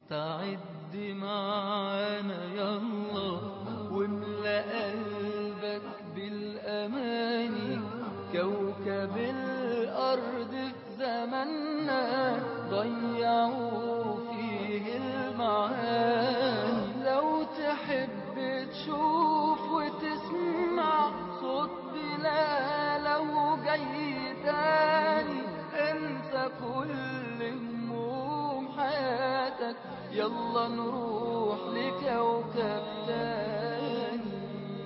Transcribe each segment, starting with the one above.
تعد معانا يلا واملأ قلبك بالأماني كوكب الأرض في زماننا ضيعوا فيه المعاني لو تحب تشوف وتسمع صوت بلاله جاي تاني انسى كل هموم حياتك يلا نروح لكوكب تاني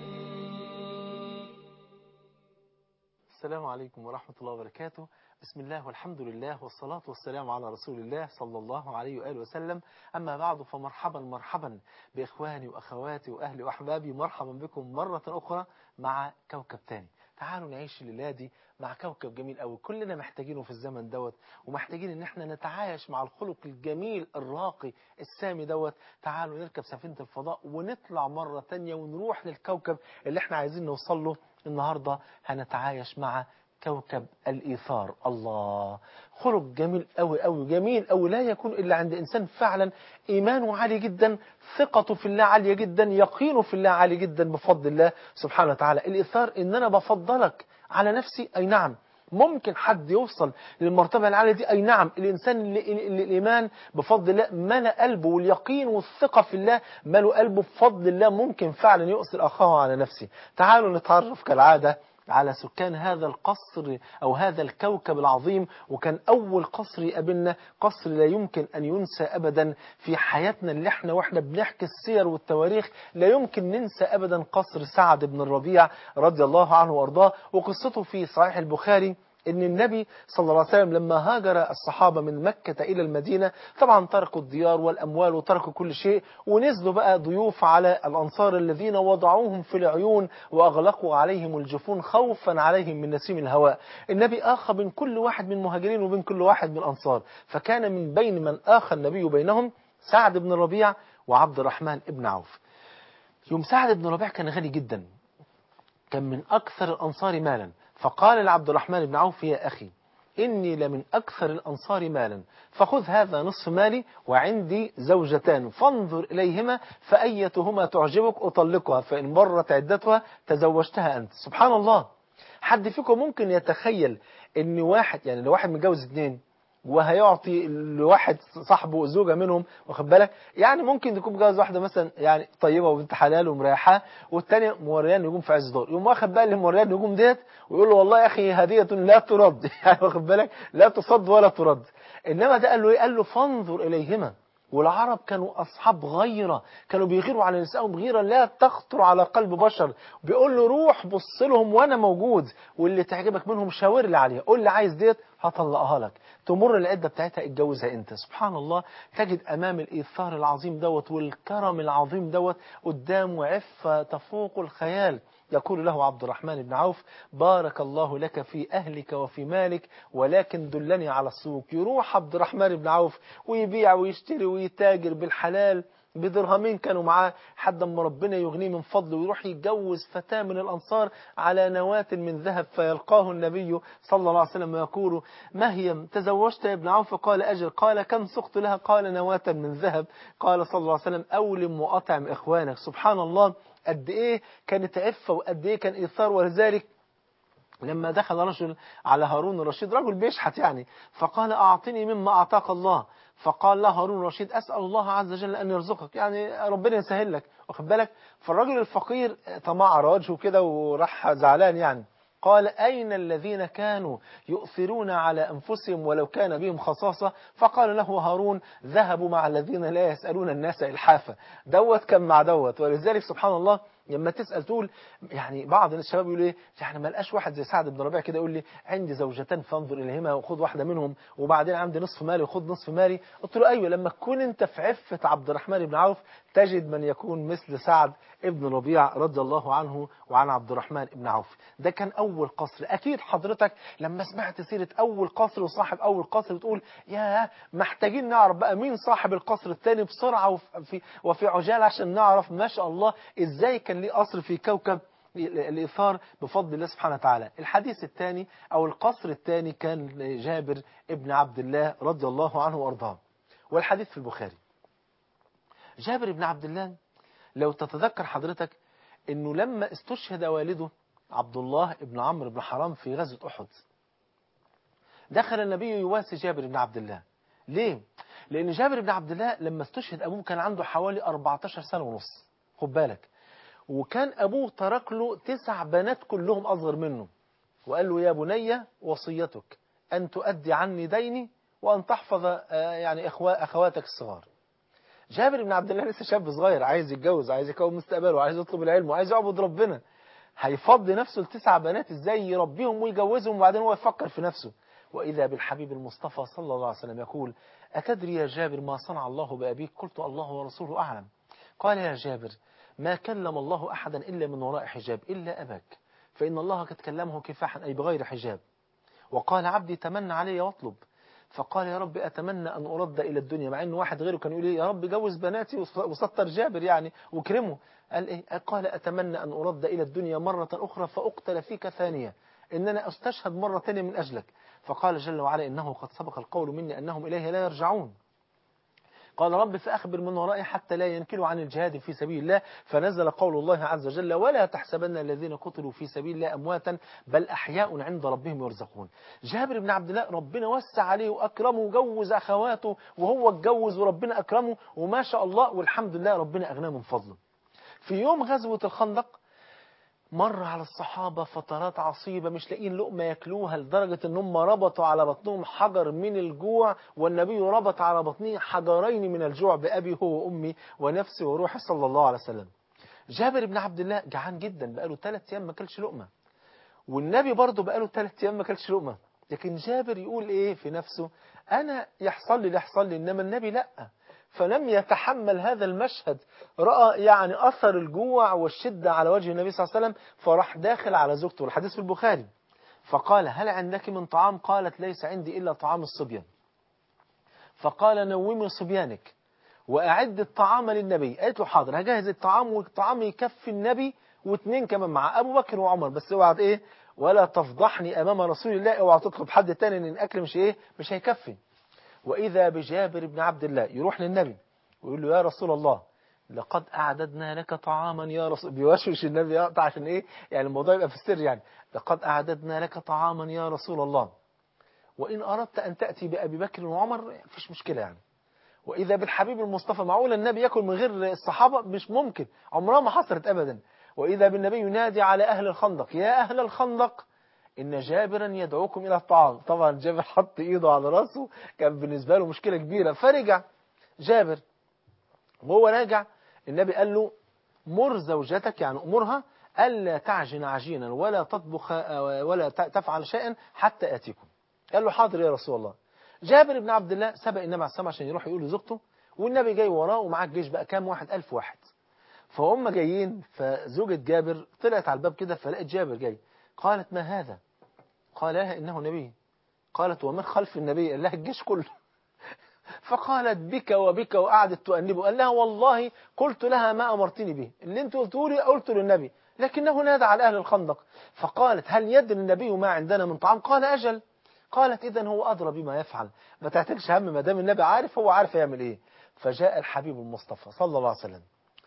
السلام عليكم ورحمة الله وبركاته بسم الله والحمد لله والصلاة والسلام على رسول الله صلى الله عليه وآله وسلم أما بعد فمرحبا مرحبا بإخواني وأخواتي وأهلي وأحبابي مرحبا بكم مرة أخرى مع كوكب تاني تعالوا نعيش الليلة دي مع كوكب جميل قوي كلنا محتاجينه في الزمن دوت ومحتاجين ان احنا نتعايش مع الخلق الجميل الراقي السامي دوت تعالوا نركب سفينة الفضاء ونطلع مرة تانية ونروح للكوكب اللي احنا عايزين نوصل له النهاردة هنتعايش مع كوكب الإيثار الله خلق جميل قوي قوي جميل قوي لا يكون إلا عند إنسان فعلا إيمانه عالي جدا ثقته في الله عالية جدا يقينه في الله عالي جدا بفضل الله سبحانه وتعالى الإيثار إن أنا بفضلك على نفسي أي نعم ممكن حد يوصل للمرتبة العالية دي أي نعم الإنسان اللي, اللي الإيمان بفضل الله ملأ قلبه واليقين والثقة في الله ملأ قلبه بفضل الله ممكن فعلا يؤثر أخاه على نفسه تعالوا نتعرف كالعادة على سكان هذا القصر أو هذا الكوكب العظيم وكان أول قصر يقابلنا قصر لا يمكن أن ينسى أبدا في حياتنا اللي احنا واحنا بنحكي السير والتواريخ لا يمكن ننسى أبدا قصر سعد بن الربيع رضي الله عنه وأرضاه وقصته في صحيح البخاري ان النبي صلى الله عليه وسلم لما هاجر الصحابة من مكة إلى المدينة طبعا تركوا الديار والأموال وتركوا كل شيء ونزلوا بقى ضيوف على الأنصار الذين وضعوهم في العيون وأغلقوا عليهم الجفون خوفا عليهم من نسيم الهواء النبي آخى بين كل واحد من المهاجرين وبين كل واحد من الأنصار فكان من بين من آخى النبي بينهم سعد بن ربيع وعبد الرحمن بن عوف يوم سعد بن ربيع كان غني جدا كان من أكثر الأنصار مالا فقال لعبد الرحمن بن عوف يا أخي إني لمن أكثر الأنصار مالا فخذ هذا نصف مالي وعندي زوجتان فانظر إليهما فأيتهما تعجبك أطلقها فإن مرت عدتها تزوجتها أنت سبحان الله حد فيكم ممكن يتخيل ان واحد يعني لو واحد متجوز اتنين وهيعطي لواحد صاحبه زوجة منهم واخد بالك يعني ممكن تكون متجوز واحده مثلا يعني طيبه وبنت حلال ومريحاه والثانيه مورياه نجوم في عز دور يقوم واخد بقى اللي مورياه النجوم ديت ويقول له والله يا اخي هديه لا ترد يعني واخد بالك لا تصد ولا ترد انما ده قال له ايه قال له فانظر اليهما والعرب كانوا أصحاب غيرة كانوا بيغيروا على نسائهم غيرة لا تخطر على قلب بشر بيقول له روح بص لهم وأنا موجود واللي تعجبك منهم شاور لي عليها قول لي عايز ديت هطلقها لك تمر العدة بتاعتها اتجوزها انت سبحان الله تجد أمام الإيثار العظيم دوت والكرم العظيم دوت قدام عفة تفوق الخيال يقول له عبد الرحمن بن عوف بارك الله لك في أهلك وفي مالك ولكن دلني على السوق يروح عبد الرحمن بن عوف ويبيع ويشتري ويتاجر بالحلال بدرهمين كانوا معاه حد ما ربنا يغنيه من فضله ويروح يتجوز فتاة من الأنصار على نواة من ذهب فيلقاه النبي صلى الله عليه وسلم ويقول ما هي تزوجت يا ابن عوف قال أجل قال كم سقت لها قال نواة من ذهب قال صلى الله عليه وسلم أولم وأطعم إخوانك سبحان الله قد إيه كانت عفة وقد إيه كان إيثار ولذلك لما دخل رجل على هارون الرشيد رجل بيشحت يعني فقال أعطني مما أعطاك الله فقال له هارون الرشيد أسأل الله عز وجل أن يرزقك يعني ربنا يسهل لك واخد بالك فالرجل الفقير تمعر وجهه كده وراح زعلان يعني قال أين الذين كانوا يؤثرون على أنفسهم ولو كان بهم خصاصة فقال له هارون ذهبوا مع الذين لا يسألون الناس إلحافا دوت كان مع دوت ولذلك سبحان الله لما تسأل تقول يعني بعض الشباب يقول ايه يعني ما لقاش واحد زي سعد بن ربيع كده يقول لي عندي زوجتان فانظر اليهما وخد واحده منهم وبعدين عندي نصف مالي وخد نصف مالي قلت له ايوه لما تكون انت في عفه عبد الرحمن بن عوف تجد من يكون مثل سعد ابن ربيع رضي الله عنه وعن عبد الرحمن بن عوف ده كان اول قصر اكيد حضرتك لما سمعت سيره اول قصر وصاحب اول قصر بتقول يا محتاجين نعرف بقى مين صاحب القصر الثاني بسرعه وفي وفي عجاله عشان نعرف ما شاء الله ازاي كان ليه قصر في كوكب الإيثار بفضل الله سبحانه وتعالى الحديث الثاني أو القصر الثاني كان جابر ابن عبد الله رضي الله عنه وأرضاه والحديث في البخاري جابر بن عبد الله لو تتذكر حضرتك انه لما استشهد والده عبد الله بن عمرو بن حرام في غزوة أحد دخل النبي يواسي جابر بن عبد الله ليه؟ لأن جابر بن عبد الله لما استشهد أبوه كان عنده حوالي 14 سنة ونص خد بالك وكان أبوه ترك له تسع بنات كلهم أصغر منه وقال له يا بني وصيتك أن تؤدي عني ديني وأن تحفظ يعني أخواتك الصغار جابر بن عبد الله لسه شاب صغير عايز يتجوز عايز يكون مستقبله عايز يطلب العلم وعايز يعبد ربنا هيفضي نفسه لتسع بنات ازاي يربيهم ويجوزهم وبعدين هو يفكر في نفسه وإذا بالحبيب المصطفى صلى الله عليه وسلم يقول أتدري يا جابر ما صنع الله بأبيك قلت الله ورسوله أعلم قال يا جابر ما كلم الله أحدا إلا من وراء حجاب إلا أباك فإن الله قد كلمه كفاحا أي بغير حجاب وقال عبدي تمنى علي واطلب فقال يا رب أتمنى أن أرد إلى الدنيا مع أن واحد غيره كان يقول يا رب جوز بناتي وسطر جابر يعني وكرمه قال إيه؟ قال أتمنى أن أرد إلى الدنيا مرة أخرى فأقتل فيك ثانية إن أنا أستشهد مرة ثانية من أجلك فقال جل وعلا إنه قد سبق القول مني أنهم إليه لا يرجعون قال رب فأخبر من ورائي حتى لا ينكلوا عن الجهاد في سبيل الله فنزل قول الله عز وجل ولا تحسبن الذين قتلوا في سبيل الله أمواتا بل أحياء عند ربهم يرزقون جابر بن عبد الله ربنا وسع عليه وأكرمه وجوز أخواته وهو اتجوز وربنا أكرمه وما شاء الله والحمد لله ربنا أغناه من فضله في يوم غزوة الخندق مر على الصحابة فترات عصيبة مش لاقيين لقمة ياكلوها لدرجة ان هم ربطوا على بطنهم حجر من الجوع والنبي ربط على بطنه حجرين من الجوع بأبي هو وأمي ونفسي وروحي صلى الله عليه وسلم جابر بن عبد الله جعان جدا بقاله ثلاث أيام ما كلش لقمة والنبي برضه بقاله ثلاث أيام ما كلش لقمة لكن جابر يقول إيه في نفسه أنا يحصل لي اللي يحصل لي إنما النبي لأ فلم يتحمل هذا المشهد رأى يعني أثر الجوع والشدة على وجه النبي صلى الله عليه وسلم فراح داخل على زوجته والحديث في البخاري فقال هل عندك من طعام قالت ليس عندي إلا طعام الصبيان فقال نومي صبيانك وأعد الطعام للنبي قالت له حاضر هجهز الطعام والطعام يكفي النبي واثنين كمان مع أبو بكر وعمر بس اوعى إيه ولا تفضحني أمام رسول الله اوعى تطلب حد تاني ان الأكل مش إيه مش هيكفي وإذا بجابر بن عبد الله يروح للنبي ويقول له يا رسول الله لقد أعددنا لك طعاما يا رسول بيوشوش النبي يقطع عشان إيه يعني الموضوع يبقى في السر يعني لقد أعددنا لك طعاما يا رسول الله وإن أردت أن تأتي بأبي بكر وعمر فيش مشكلة يعني وإذا بالحبيب المصطفى معقول النبي يأكل من غير الصحابة مش ممكن عمرها ما حصلت أبدا وإذا بالنبي ينادي على أهل الخندق يا أهل الخندق إن جابرا يدعوكم إلى الطعام طبعا جابر حط إيده على راسه كان بالنسبة له مشكلة كبيرة فرجع جابر وهو راجع النبي قال له مر زوجتك يعني أمرها ألا تعجن عجينا ولا تطبخ ولا تفعل شيئا حتى آتيكم قال له حاضر يا رسول الله جابر بن عبد الله سبق النبي عليه السلام عشان يروح يقول لزوجته والنبي جاي وراه ومعاه الجيش بقى كام واحد ألف واحد فهم جايين فزوجة جابر طلعت على الباب كده فلقت جابر جاي قالت ما هذا قال لها إنه نبي قالت ومن خلف النبي قال لها الجيش كله فقالت بك وبك وقعدت تؤنبه قال لها والله قلت لها ما أمرتني به اللي انت قلته لي قلت للنبي لكنه نادى على أهل الخندق فقالت هل يدري النبي ما عندنا من طعام قال أجل قالت إذا هو أدرى بما يفعل ما تعتقش هم ما دام النبي عارف هو عارف يعمل إيه فجاء الحبيب المصطفى صلى الله عليه وسلم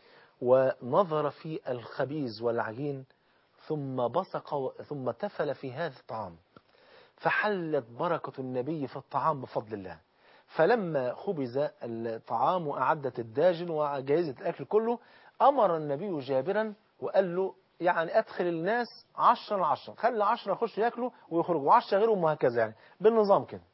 ونظر في الخبيز والعجين ثم بصق ثم تفل في هذا الطعام فحلت بركة النبي في الطعام بفضل الله فلما خبز الطعام وأعدت الداجن وجهزت الأكل كله أمر النبي جابرا وقال له يعني أدخل الناس عشرة عشرة خلي عشرة يخشوا يأكلوا ويخرجوا وعشرة غيرهم وهكذا يعني بالنظام كده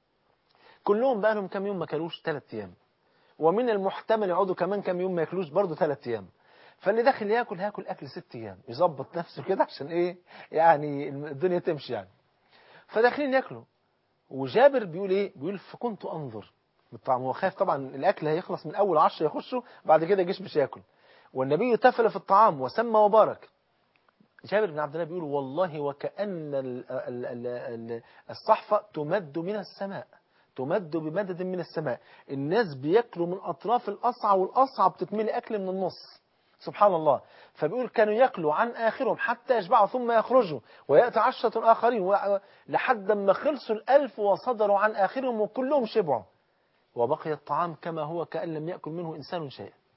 كلهم بقى لهم كام يوم ما كلوش ثلاث أيام ومن المحتمل يقعدوا كمان كام يوم ما ياكلوش برضه ثلاث أيام فاللي داخل ياكل هاكل أكل ست أيام يظبط نفسه كده عشان إيه يعني الدنيا تمشي يعني فداخلين ياكلوا وجابر بيقول ايه بيقول فكنت انظر بالطعم هو خايف طبعا الاكل هيخلص من اول عشرة يخشوا بعد كده الجيش مش هياكل والنبي تفل في الطعام وسمى وبارك جابر بن عبد الله بيقول والله وكأن الصحفة تمد من السماء تمد بمدد من السماء الناس بياكلوا من أطراف الأصعى والأصعى بتتملي أكل من النص سبحان الله فبيقول كانوا يأكلوا عن آخرهم حتى يشبعوا ثم يخرجوا ويأتي عشرة آخرين و... لحد ما خلصوا الألف وصدروا عن آخرهم وكلهم شبعوا وبقي الطعام كما هو كأن لم يأكل منه إنسان شيئا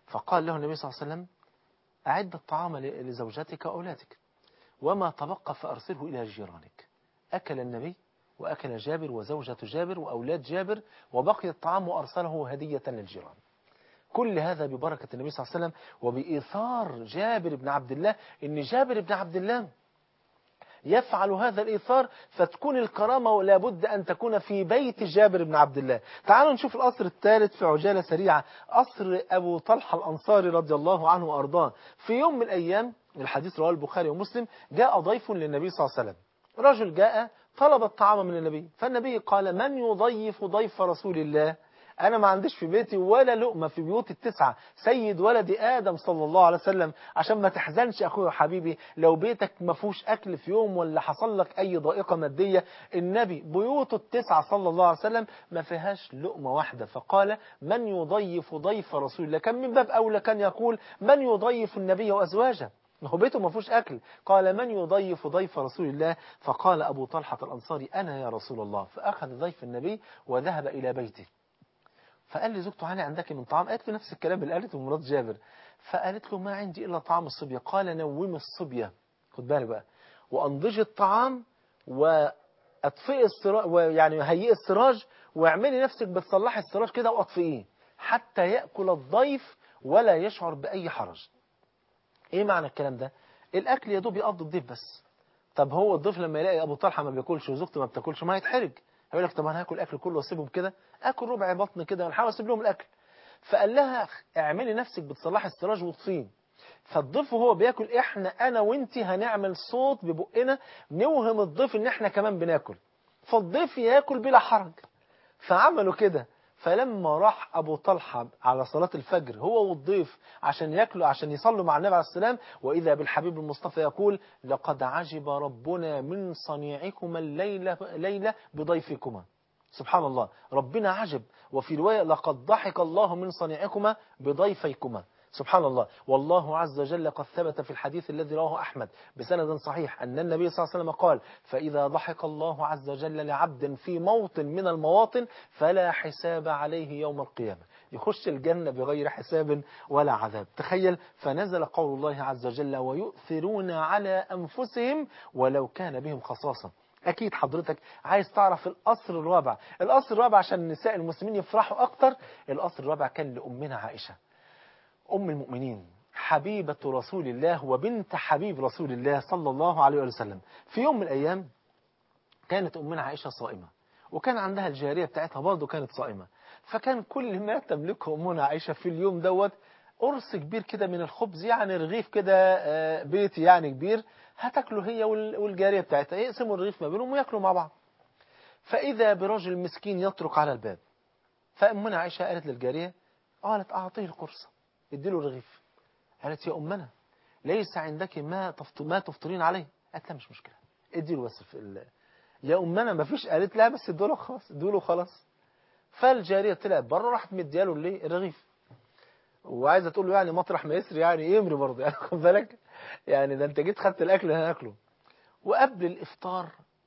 فقال له النبي صلى الله عليه وسلم أعد الطعام ل- لزوجتك وأولادك وما تبقى فأرسله إلى جيرانك أكل النبي وأكل جابر وزوجة جابر وأولاد جابر وبقي الطعام وأرسله هدية للجيران كل هذا ببركة النبي صلى الله عليه وسلم وبإيثار جابر بن عبد الله إن جابر بن عبد الله يفعل هذا الإيثار فتكون الكرامة لابد أن تكون في بيت جابر بن عبد الله تعالوا نشوف الأصر الثالث في عجالة سريعة أصر أبو طلحة الأنصاري رضي الله عنه وأرضاه في يوم من الأيام الحديث رواه البخاري ومسلم جاء ضيف للنبي صلى الله عليه وسلم رجل جاء طلب الطعام من النبي فالنبي قال من يضيف ضيف رسول الله أنا ما عنديش في بيتي ولا لقمة في بيوت التسعة سيد ولد آدم صلى الله عليه وسلم عشان ما تحزنش أخويا وحبيبي لو بيتك ما فيهوش أكل في يوم ولا حصل لك أي ضائقة مادية النبي بيوته التسعة صلى الله عليه وسلم ما فيهاش لقمة واحدة فقال من يضيف ضيف رسول الله كان من باب أولى كان يقول من يضيف النبي وأزواجه ما هو بيته ما فيهوش أكل قال من يضيف ضيف رسول الله فقال أبو طلحة الأنصاري أنا يا رسول الله فأخذ ضيف النبي وذهب إلى بيته فقال لي زوجته هل عندك من طعام قالت له نفس الكلام اللي قالته مرات جابر فقالت له ما عندي إلا طعام الصبية قال نوم الصبية خد بالك بقى وأنضج الطعام وأطفئ السراج ويعني هيئ السراج واعملي نفسك بتصلحي السراج كده وأطفئيه حتى يأكل الضيف ولا يشعر بأي حرج ايه معنى الكلام ده الاكل يا دوب يقضي الضيف بس طب هو الضيف لما يلاقي ابو طلحه ما بياكلش وزوجته ما بتاكلش ما هيتحرج هيقول لك طب انا هاكل اكل كله واسيبهم كده اكل ربع بطن كده ونحاول اسيب لهم الاكل فقال لها اعملي نفسك بتصلحي السراج وطفيه فالضيف وهو بياكل احنا انا وانت هنعمل صوت ببقنا نوهم الضيف ان احنا كمان بناكل فالضيف ياكل بلا حرج فعملوا كده فلما راح أبو طلحة على صلاة الفجر هو والضيف عشان ياكلوا عشان يصلوا مع النبي عليه السلام وإذا بالحبيب المصطفى يقول لقد عجب ربنا من صنيعكما الليلة ليلة بضيفكما سبحان الله ربنا عجب وفي رواية لقد ضحك الله من صنيعكما بضيفيكما سبحان الله والله عز وجل قد ثبت في الحديث الذي رواه أحمد بسند صحيح أن النبي صلى الله عليه وسلم قال فإذا ضحك الله عز وجل لعبد في موطن من المواطن فلا حساب عليه يوم القيامة يخش الجنة بغير حساب ولا عذاب تخيل فنزل قول الله عز وجل ويؤثرون على أنفسهم ولو كان بهم خصاصة أكيد حضرتك عايز تعرف الأصل الرابع الأصل الرابع عشان النساء المسلمين يفرحوا أكتر الأصل الرابع كان لأمنا عائشة أم المؤمنين حبيبة رسول الله وبنت حبيب رسول الله صلى الله عليه وسلم في يوم من الأيام كانت أمنا عائشة صائمة وكان عندها الجارية بتاعتها برضه كانت صائمة فكان كل ما تملكه أمنا عائشة في اليوم دوت قرص كبير كده من الخبز يعني رغيف كده آه، بيتي يعني كبير هتاكله هي وال- والجارية بتاعتها يقسموا الرغيف ما بينهم وياكلوا مع بعض فإذا برجل مسكين يطرق على الباب فأمنا عائشة قالت للجارية قالت أعطيه القرصة اديله الرغيف قالت يا أمنا ليس عندك ما تفط... ما تفطرين عليه قالت لا مش مشكلة اديله بس في ال... يا أمنا ما فيش قالت لا بس ادوله خلاص ادوله خلاص فالجارية طلعت بره راحت مدياله الايه الرغيف وعايزه تقول له يعني مطرح ما يسري يعني يمري برضه يعني خد بالك يعني ده انت جيت خدت الاكل انا هاكله وقبل الافطار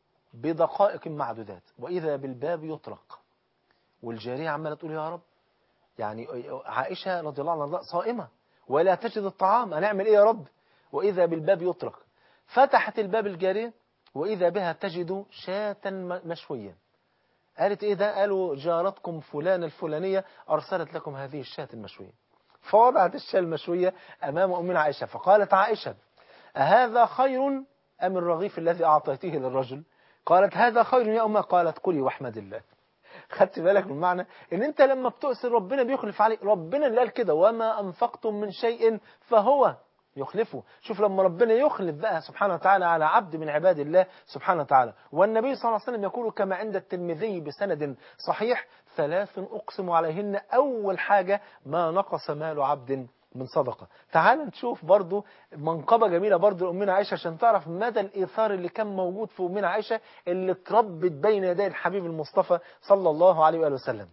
بدقائق معدودات واذا بالباب يطرق والجاريه عماله تقول يا رب يعني عائشه رضي الله عنها صائمه ولا تجد الطعام هنعمل ايه يا رب واذا بالباب يطرق فتحت الباب الجاريه واذا بها تجد شاة مشويه قالت ايه ده قالوا جارتكم فلانة الفلانية ارسلت لكم هذه الشاة المشوية فوضعت الشاة المشوية امام امنا عائشة فقالت عائشة أهذا خير ام الرغيف الذي اعطيته للرجل قالت هذا خير يا امه قالت كلي واحمد الله خدت بالك من معنى ان انت لما بتؤثر ربنا بيخلف عليك ربنا اللي قال كده وما انفقتم من شيء فهو يخلفه شوف لما ربنا يخلف بقى سبحانه وتعالى على عبد من عباد الله سبحانه وتعالى والنبي صلى الله عليه وسلم يقول كما عند الترمذي بسند صحيح ثلاث أقسم عليهن أول حاجة ما نقص مال عبد من صدقة تعال نشوف برضو منقبة جميلة برضو لأمنا عائشة عشان تعرف مدى الإيثار اللي كان موجود في أمنا عائشة اللي اتربت بين يدي الحبيب المصطفى صلى الله عليه وآله وسلم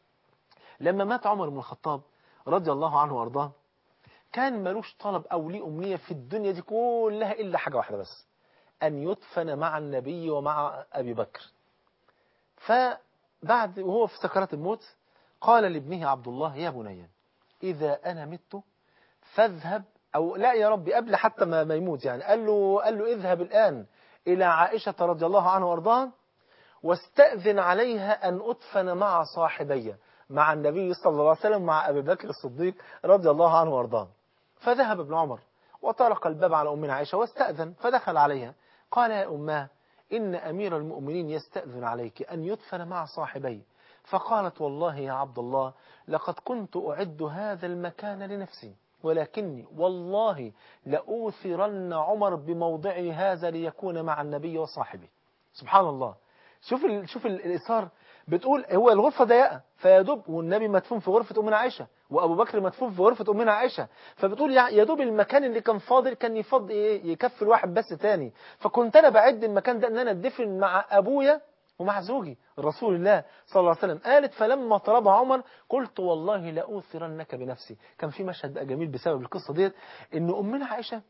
لما مات عمر بن الخطاب رضي الله عنه وارضاه كان ملوش طلب أو ليه أمنية في الدنيا دي كلها إلا حاجة واحدة بس أن يدفن مع النبي ومع أبي بكر فبعد وهو في سكرات الموت قال لابنه عبد الله يا بني إذا أنا مت فاذهب أو لا يا ربي قبل حتى ما ما يموت يعني قال له قال له اذهب الآن إلى عائشة رضي الله عنها وارضاها واستأذن عليها أن أدفن مع صاحبي مع النبي صلى الله عليه وسلم مع أبي بكر الصديق رضي الله عنه وارضاه فذهب ابن عمر وطرق الباب على أمنا عائشة واستأذن فدخل عليها قال يا أماه إن أمير المؤمنين يستأذن عليك أن يدفن مع صاحبي فقالت والله يا عبد الله لقد كنت أعد هذا المكان لنفسي ولكني والله لأوثرن عمر بموضعي هذا ليكون مع النبي وصاحبه سبحان الله شوف ال... شوف ال- الإثار بتقول هو الغرفة ضيقة فيدوب والنبي مدفون في غرفة أمنا عائشة وأبو بكر مدفون في غرفة أمنا عائشة فبتقول يع- يا دوب المكان اللي كان فاضل كان يفض إيه يكفي الواحد بس تاني فكنت أنا بعد المكان ده إن أنا أدفن مع أبويا ومع زوجي رسول الله صلى الله عليه وسلم قالت فلما طلبها عمر قلت والله لأوثرنك بنفسي كان في مشهد بقى جميل بسبب القصة ديت إن أمنا عائشة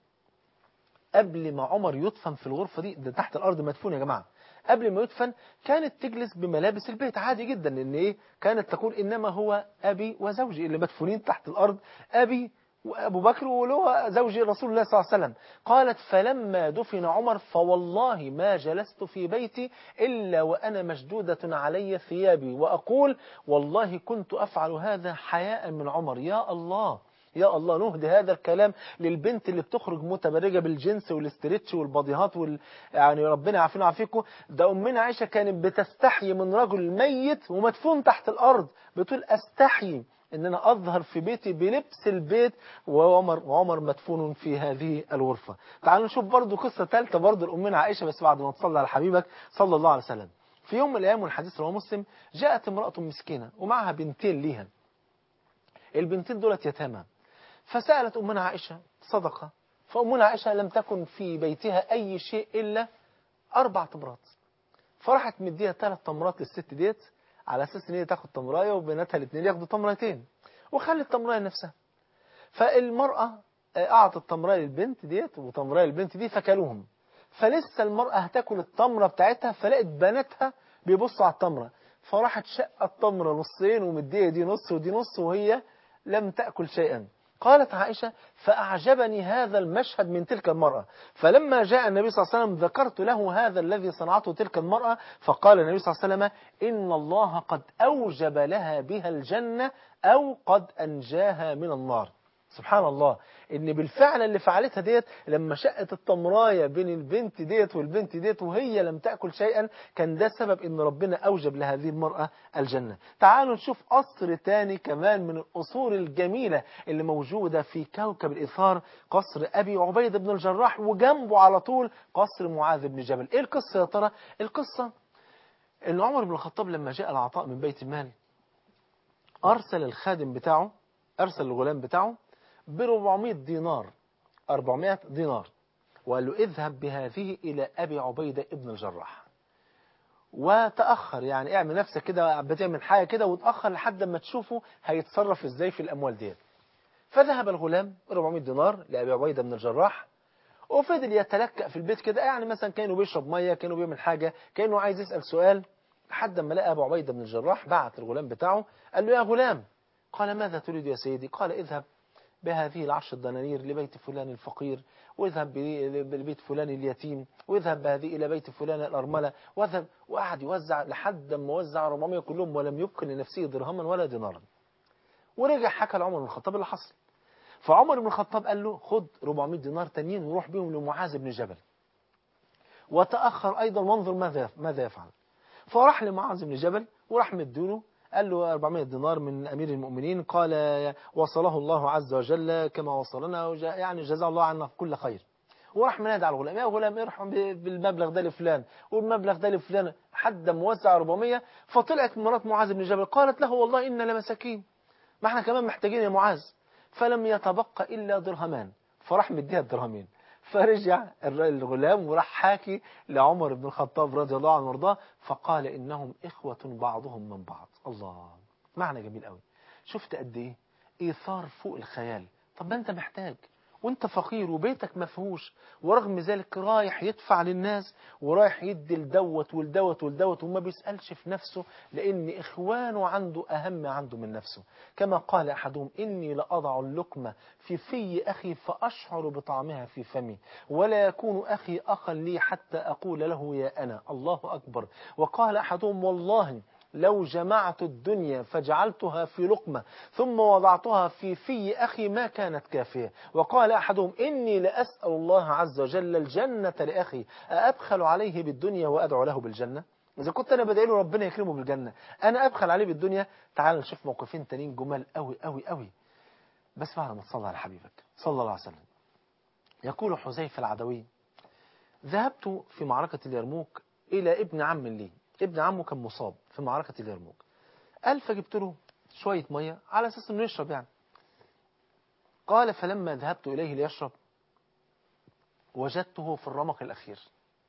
قبل ما عمر يدفن في الغرفة دي ده تحت الأرض مدفون يا جماعة قبل ما يدفن كانت تجلس بملابس البيت عادي جدا لأن إيه كانت تقول إنما هو أبي وزوجي اللي مدفونين تحت الأرض أبي وأبو بكر واللي هو زوجي رسول الله صلى الله عليه وسلم قالت فلما دفن عمر فوالله ما جلست في بيتي إلا وأنا مشدودة علي ثيابي وأقول والله كنت أفعل هذا حياء من عمر يا الله يا الله نهدي هذا الكلام للبنت اللي بتخرج متبرجة بالجنس والاسترتش والبضيهات وال... يعني ربنا يعافينا ويعافيكم ده أمنا عائشة كانت بتستحي من رجل ميت ومدفون تحت الأرض بتقول أستحي ان انا اظهر في بيتي بلبس البيت وعمر وعمر مدفون في هذه الغرفة تعالوا نشوف برضو قصة ثالثة برضو لأمنا عائشة بس بعد ما تصلي على حبيبك صلى الله عليه وسلم في يوم من الأيام والحديث رواه مسلم جاءت امرأة مسكينة ومعها بنتين ليها البنتين دولت يتامى فسألت أمنا عائشة صدقة فأمنا عائشة لم تكن في بيتها أي شيء إلا أربع تمرات فراحت مديها ثلاث تمرات للست ديت على أساس إن هي تاخد تمراية وبناتها الاثنين ياخدوا تمرتين وخلت تمراية نفسها فالمرأة أعطت تمراية للبنت ديت وتمراية للبنت دي فكلوهم فلسه المرأة هتاكل التمرة بتاعتها فلقت بناتها بيبصوا على التمرة فراحت شقة التمرة نصين ومدية دي نص ودي نص وهي لم تأكل شيئا قالت عائشة فأعجبني هذا المشهد من تلك المرأة فلما جاء النبي صلى الله عليه وسلم ذكرت له هذا الذي صنعته تلك المرأة فقال النبي صلى الله عليه وسلم إن الله قد أوجب لها بها الجنة أو قد أنجاها من النار سبحان الله ان بالفعل اللي فعلتها ديت لما شقت التمرايه بين البنت ديت والبنت ديت وهي لم تاكل شيئا كان ده سبب ان ربنا اوجب لهذه المراه الجنه تعالوا نشوف قصر تاني كمان من القصور الجميله اللي موجوده في كوكب الاثار قصر ابي عبيده بن الجراح وجنبه على طول قصر معاذ بن جبل ايه القصه يا ترى القصه ان عمر بن الخطاب لما جاء العطاء من بيت المال ارسل الخادم بتاعه ارسل الغلام بتاعه ب 400 دينار 400 دينار وقال له اذهب بهذه إلى أبي عبيدة ابن الجراح وتأخر يعني اعمل نفسك كده بتعمل حاجة كده وتأخر لحد ما تشوفه هيتصرف ازاي في الأموال ديت فذهب الغلام 400 دينار لأبي عبيدة بن الجراح وفضل يتلكأ في البيت كده يعني مثلا كانوا بيشرب مية كانوا بيعمل حاجة كانوا عايز يسأل سؤال لحد ما لقى أبو عبيدة بن الجراح بعت الغلام بتاعه قال له يا غلام قال ماذا تريد يا سيدي قال اذهب بهذه العشر دنانير لبيت فلان الفقير واذهب لبيت فلان اليتيم واذهب بهذه إلى بيت فلان الأرملة واذهب وقعد يوزع لحد ما وزع 400 كلهم ولم يبق لنفسه درهما ولا دينارا ورجع حكى لعمر بن الخطاب اللي حصل فعمر بن الخطاب قال له خد 400 دينار تانيين وروح بيهم لمعاذ بن جبل وتأخر أيضا وانظر ماذا ماذا يفعل فراح لمعاذ بن جبل وراح مديله قال له 400 دينار من أمير المؤمنين قال وصله الله عز وجل كما وصلنا يعني جزاه الله عنا كل خير وراح منادى على الغلام يا غلام ارحم بالمبلغ ده لفلان والمبلغ ده لفلان حد موزع 400 فطلعت مرات معاذ بن جبل قالت له والله إنا لمساكين ما احنا كمان محتاجين يا معاذ فلم يتبقى إلا درهمان فراح مديها الدرهمين فرجع الغلام وراح حاكي لعمر بن الخطاب رضي الله عنه وارضاه فقال إنهم إخوة بعضهم من بعض الله معنى جميل قوي شفت قد إيه إيثار فوق الخيال طب ما أنت محتاج وانت فقير وبيتك مفهوش ورغم ذلك رايح يدفع للناس ورايح يدي لدوت ولدوت ولدوت وما بيسألش في نفسه لأن إخوانه عنده أهم عنده من نفسه كما قال أحدهم إني لأضع اللقمة في في أخي فأشعر بطعمها في فمي ولا يكون أخي أخا لي حتى أقول له يا أنا الله أكبر وقال أحدهم والله لو جمعت الدنيا فجعلتها في لقمة ثم وضعتها في في أخي ما كانت كافية وقال أحدهم إني لأسأل الله عز وجل الجنة لأخي أأبخل عليه بالدنيا وأدعو له بالجنة إذا كنت أنا بدعي له ربنا يكرمه بالجنة أنا أبخل عليه بالدنيا تعال نشوف موقفين تانيين جمال قوي قوي قوي بس بعد ما تصلى على حبيبك صلى الله عليه وسلم يقول حذيفة العدوي ذهبت في معركة اليرموك إلى ابن عم لي ابن عمه كان مصاب في معركة اليرموك قال فجبت له شوية مية على أساس أنه يشرب يعني قال فلما ذهبت إليه ليشرب وجدته في الرمق الأخير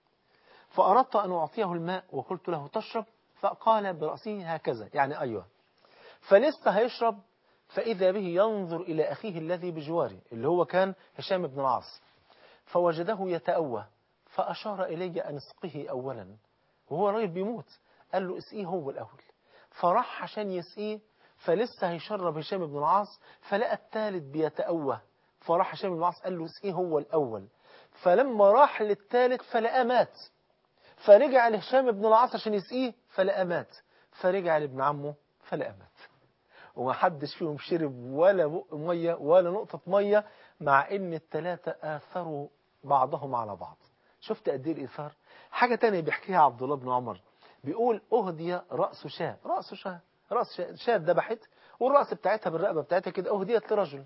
فأردت أن أعطيه الماء وقلت له تشرب فقال برأسه هكذا يعني أيوة فلسه هيشرب فإذا به ينظر إلى أخيه الذي بجواره اللي هو كان هشام بن العاص فوجده يتأوه فأشار إلي أن اسقه أولا وهو راجل بيموت قال له اسقيه هو الأول فراح عشان يسقيه فلسه هيشرب هشام بن العاص فلقى الثالث بيتأوه فراح هشام بن العاص قال له اسقيه هو الأول فلما راح للثالث فلقاه مات فرجع لهشام بن العاص عشان يسقيه فلقى مات فرجع لابن عمه فلقى مات وما حدش فيهم شرب ولا بق مية ولا نقطة مية مع ان الثلاثة آثروا بعضهم على بعض شفت قد ايه الإيثار حاجة تانية بيحكيها عبد الله بن عمر بيقول أهدي رأس شاة رأس شاة رأس شاة, شاة ذبحت والرأس بتاعتها بالرقبة بتاعتها كده أهديت لرجل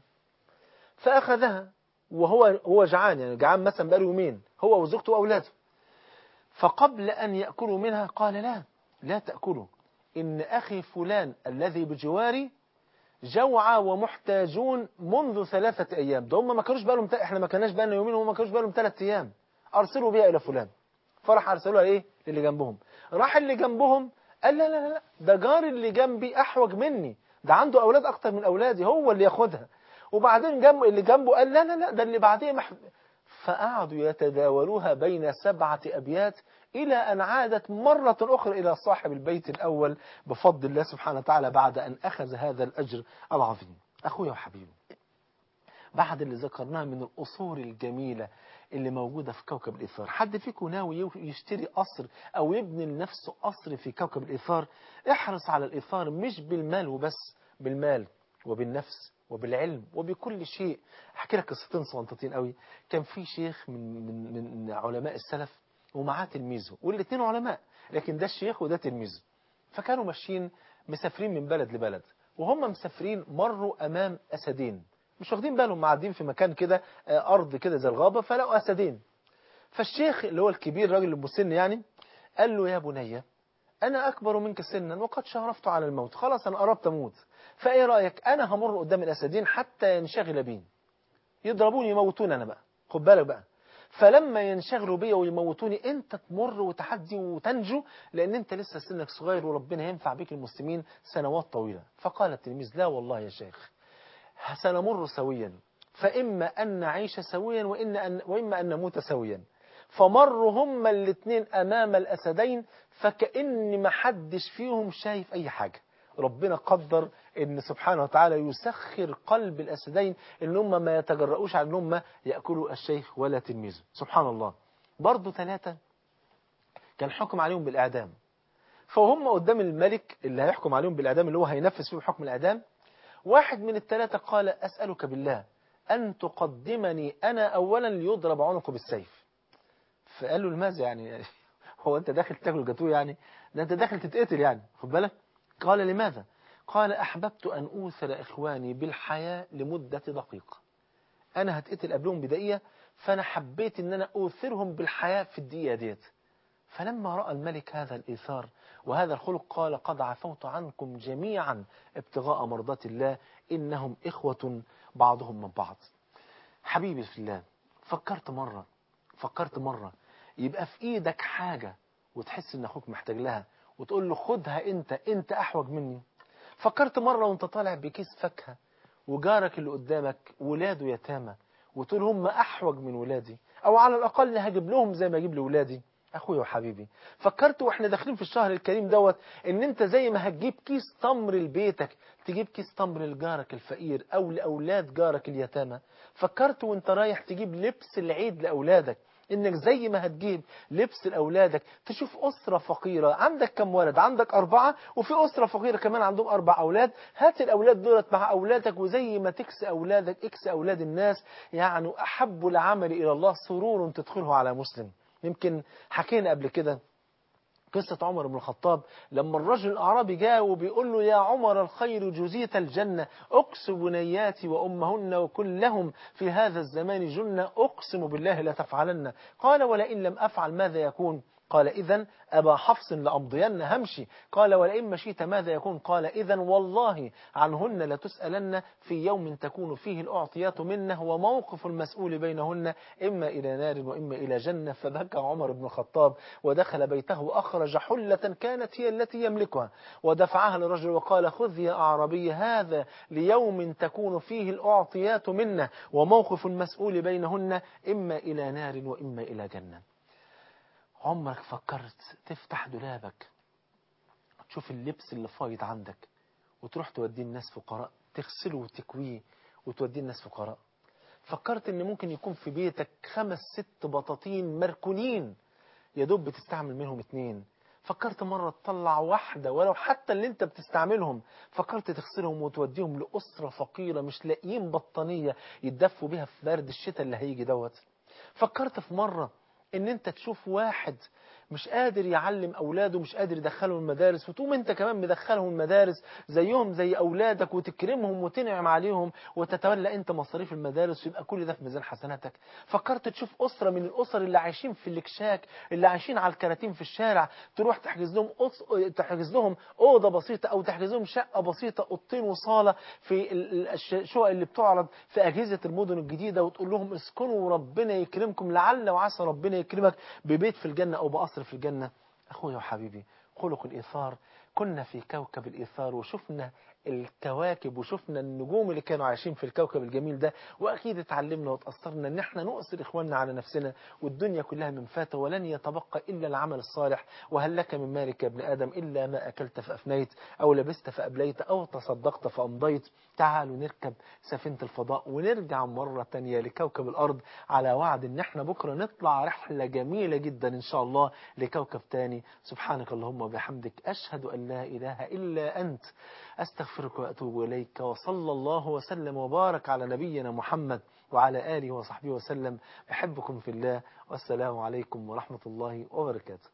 فأخذها وهو هو جعان يعني جعان مثلا بقاله يومين هو وزوجته وأولاده فقبل أن يأكلوا منها قال لا لا تأكلوا إن أخي فلان الذي بجواري جوعى ومحتاجون منذ ثلاثة أيام ده هم ما كانوش بالهم احنا ما كناش بالنا يومين وهم ما كانوش بالهم ثلاثة أيام أرسلوا بها إلى فلان فراح أرسلوها إيه للي جنبهم راح اللي جنبهم قال لا لا لا ده جار اللي جنبي أحوج مني ده عنده أولاد أكتر من أولادي هو اللي ياخدها وبعدين جنبه اللي جنبه قال لا لا لا ده اللي بعديه مح... فقعدوا يتداولوها بين سبعة أبيات إلى أن عادت مرة أخرى إلى صاحب البيت الأول بفضل الله سبحانه وتعالى بعد أن أخذ هذا الأجر العظيم أخويا وحبيبي بعد اللي ذكرناه من الأصول الجميلة اللي موجودة في كوكب الإثار حد فيكم ناوي يشتري قصر أو يبني لنفسه قصر في كوكب الإثار احرص على الإثار مش بالمال وبس بالمال وبالنفس وبالعلم وبكل شيء احكي لك قصتين صغنطتين قوي كان في شيخ من من من علماء السلف ومعاه تلميذه والاثنين علماء لكن ده الشيخ وده تلميذه فكانوا ماشيين مسافرين من بلد لبلد وهم مسافرين مروا امام اسدين مش واخدين بالهم معدين في مكان كده ارض كده زي الغابه فلقوا اسدين فالشيخ اللي هو الكبير راجل المسن يعني قال له يا بني انا اكبر منك سنا وقد شرفت على الموت خلاص انا قربت اموت فايه رايك انا همر قدام الاسدين حتى ينشغل بي يضربوني يموتوني انا بقى خد بالك بقى فلما ينشغلوا بيا ويموتوني انت تمر وتحدي وتنجو لان انت لسه سنك صغير وربنا ينفع بك المسلمين سنوات طويلة فقال التلميذ لا والله يا شيخ سنمر سويا فإما أن نعيش سويا وإن أن وإما أن نموت سويا فمروا هما الاثنين أمام الأسدين فكأن ما حدش فيهم شايف أي حاجة ربنا قدر ان سبحانه وتعالى يسخر قلب الأسدين ان هم ما يتجرؤوش على ان هم يأكلوا الشيخ ولا تلميذه سبحان الله برضو ثلاثة كان حكم عليهم بالإعدام فهم قدام الملك اللي هيحكم عليهم بالإعدام اللي هو هينفذ فيهم حكم الإعدام واحد من الثلاثة قال أسألك بالله أن تقدمني أنا أولا ليضرب عنقه بالسيف فقال له لماذا يعني هو أنت داخل تاكل جاتوه يعني ده أنت داخل تتقتل يعني خد بالك قال لماذا قال أحببت أن أوثر إخواني بالحياة لمدة دقيقة أنا هتقتل قبلهم بدقيقة فأنا حبيت أن أنا أوثرهم بالحياة في الدقيقة ديت فلما رأى الملك هذا الإيثار وهذا الخلق قال قد عفوت عنكم جميعا ابتغاء مرضات الله إنهم إخوة بعضهم من بعض حبيبي في الله فكرت مرة فكرت مرة يبقى في إيدك حاجة وتحس إن أخوك محتاج لها وتقول له خدها أنت أنت أحوج مني فكرت مرة وانت طالع بكيس فاكهة وجارك اللي قدامك ولاده يتامى وتقول هم أحوج من ولادي أو على الأقل هجيب لهم زي ما أجيب لولادي أخويا وحبيبي فكرت وإحنا داخلين في الشهر الكريم دوت إن أنت زي ما هتجيب كيس تمر لبيتك تجيب كيس تمر لجارك الفقير أو لأولاد جارك اليتامى فكرت وانت رايح تجيب لبس العيد لأولادك انك زي ما هتجيب لبس لاولادك تشوف اسره فقيره عندك كم ولد عندك اربعه وفي اسره فقيره كمان عندهم اربع اولاد هات الاولاد دولت مع اولادك وزي ما تكسي اولادك اكسي اولاد الناس يعني احب العمل الى الله سرور تدخله على مسلم يمكن حكينا قبل كده قصة عمر بن الخطاب لما الرجل الأعرابي جاء وبيقول له يا عمر الخير جزيت الجنة أقس بنياتي وأمهن وكن لهم في هذا الزمان جنة أقسم بالله لا تفعلن قال ولئن لم أفعل ماذا يكون قال إذا أبا حفص لأمضين همشي قال ولئن مشيت ماذا يكون قال إذا والله عنهن لتسألن في يوم تكون فيه الأعطيات منه وموقف المسؤول بينهن إما إلى نار وإما إلى جنة فبكى عمر بن الخطاب ودخل بيته وأخرج حلة كانت هي التي يملكها ودفعها للرجل وقال خذ يا أعربي هذا ليوم تكون فيه الأعطيات منه وموقف المسؤول بينهن إما إلى نار وإما إلى جنة عمرك فكرت تفتح دولابك تشوف اللبس اللي فايض عندك وتروح توديه الناس فقراء تغسله وتكويه وتوديه الناس فقراء فكرت ان ممكن يكون في بيتك خمس ست بطاطين مركونين يا دوب بتستعمل منهم اتنين فكرت مرة تطلع واحدة ولو حتى اللي انت بتستعملهم فكرت تغسلهم وتوديهم لأسرة فقيرة مش لاقيين بطانية يتدفوا بيها في برد الشتاء اللي هيجي دوت فكرت في مرة ان انت تشوف واحد مش قادر يعلم اولاده مش قادر يدخلهم المدارس وتقوم انت كمان مدخلهم المدارس زيهم زي اولادك وتكرمهم وتنعم عليهم وتتولى انت مصاريف المدارس ويبقى كل ده في ميزان حسناتك فكرت تشوف اسره من الاسر اللي عايشين في الاكشاك اللي عايشين على الكراتين في الشارع تروح تحجز لهم أص... تحجز لهم اوضه بسيطه او تحجز لهم شقه بسيطه اوضتين وصاله في الشقق اللي بتعرض في اجهزه المدن الجديده وتقول لهم اسكنوا وربنا يكرمكم لعل وعسى ربنا يكرمك ببيت في الجنه او بقصر في الجنة أخويا وحبيبي خلق الإيثار كنا في كوكب الإيثار وشفنا الكواكب وشفنا النجوم اللي كانوا عايشين في الكوكب الجميل ده وأكيد اتعلمنا وتأثرنا إن احنا نؤثر إخواننا على نفسنا والدنيا كلها من فاتة ولن يتبقى إلا العمل الصالح وهل لك من مالك يا ابن آدم إلا ما أكلت فأفنيت أو لبست فأبليت أو تصدقت فأمضيت تعالوا نركب سفينة الفضاء ونرجع مرة تانية لكوكب الأرض على وعد إن احنا بكرة نطلع رحلة جميلة جدا إن شاء الله لكوكب تاني سبحانك اللهم وبحمدك أشهد أن لا إله إلا أنت أستغفرك وأتوب إليك وصلى الله وسلم وبارك على نبينا محمد وعلى آله وصحبه وسلم أحبكم في الله والسلام عليكم ورحمة الله وبركاته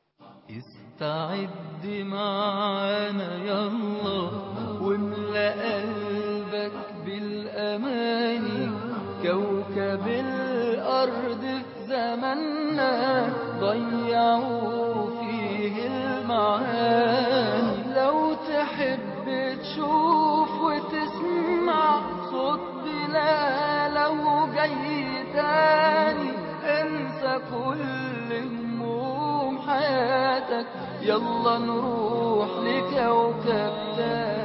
استعد معانا يلا واملأ قلبك بالأماني كوكب الأرض في زماننا ضيعوا فيه المعاني لو تحب تشوف وتسمع صوت بلاله جاي تاني انسى كل هموم حياتك يلا نروح لكوكب تاني